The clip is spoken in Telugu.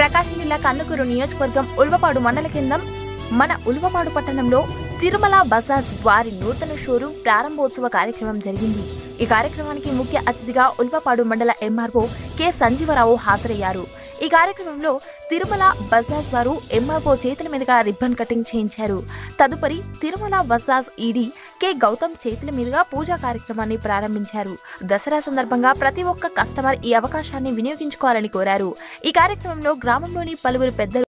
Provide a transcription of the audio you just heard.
ప్రకాశం జిల్లా కందుకూరు నియోజకవర్గం ఉల్వపాడు మండల కేంద్రం మన ఉల్వపాడు పట్టణంలో తిరుమల బజాజ్ వారి నూతన షోరూం ప్రారంభోత్సవ కార్యక్రమం జరిగింది ఈ కార్యక్రమానికి ముఖ్య అతిథిగా ఉల్వపాడు మండల ఎంఆర్ఓ కె సంజీవరావు హాజరయ్యారు ఈ కార్యక్రమంలో తిరుమల బజాజ్ వారు ఎంఆర్ఓ చేతుల మీదుగా రిబ్బన్ కటింగ్ చేయించారు తదుపరి తిరుమల బజాజ్ ఈడీ కె గౌతమ్ చేతుల మీదుగా పూజా కార్యక్రమాన్ని ప్రారంభించారు దసరా సందర్భంగా ప్రతి ఒక్క కస్టమర్ ఈ అవకాశాన్ని వినియోగించుకోవాలని కోరారు ఈ కార్యక్రమంలో గ్రామంలోని పలువురు పెద్దలు